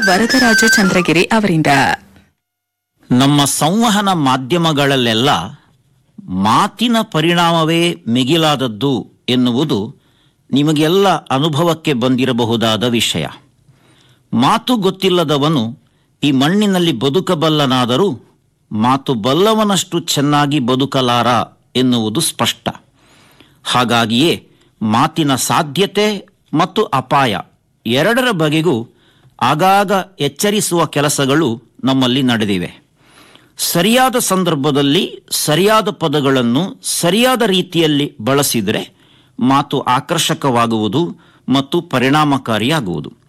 ವರದರಾಜ ಚಂದ್ರಗಿರಿ ಅವರಿಂದ ನಮ್ಮ ಸಂವಹನ ಮಾಧ್ಯಮಗಳಲ್ಲೆಲ್ಲ ಮಾತಿನ ಪರಿಣಾಮವೇ ಮಿಗಿಲಾದದ್ದು ಎನ್ನುವುದು ನಿಮಗೆಲ್ಲ ಅನುಭವಕ್ಕೆ ಬಂದಿರಬಹುದಾದ ವಿಷಯ ಮಾತು ಗೊತ್ತಿಲ್ಲದವನು ಈ ಮಣ್ಣಿನಲ್ಲಿ ಬದುಕಬಲ್ಲನಾದರೂ ಮಾತು ಬಲ್ಲವನಷ್ಟು ಚೆನ್ನಾಗಿ ಬದುಕಲಾರ ಎನ್ನುವುದು ಸ್ಪಷ್ಟ ಹಾಗಾಗಿಯೇ ಮಾತಿನ ಸಾಧ್ಯತೆ ಮತ್ತು ಅಪಾಯ ಎರಡರ ಬಗೆಗೂ ಆಗಾಗ ಎಚ್ಚರಿಸುವ ಕೆಲಸಗಳು ನಮ್ಮಲ್ಲಿ ನಡೆದಿವೆ ಸರಿಯಾದ ಸಂದರ್ಭದಲ್ಲಿ ಸರಿಯಾದ ಪದಗಳನ್ನು ಸರಿಯಾದ ರೀತಿಯಲ್ಲಿ ಬಳಸಿದರೆ ಮಾತು ಆಕರ್ಷಕವಾಗುವುದು ಮತ್ತು ಪರಿಣಾಮಕಾರಿಯಾಗುವುದು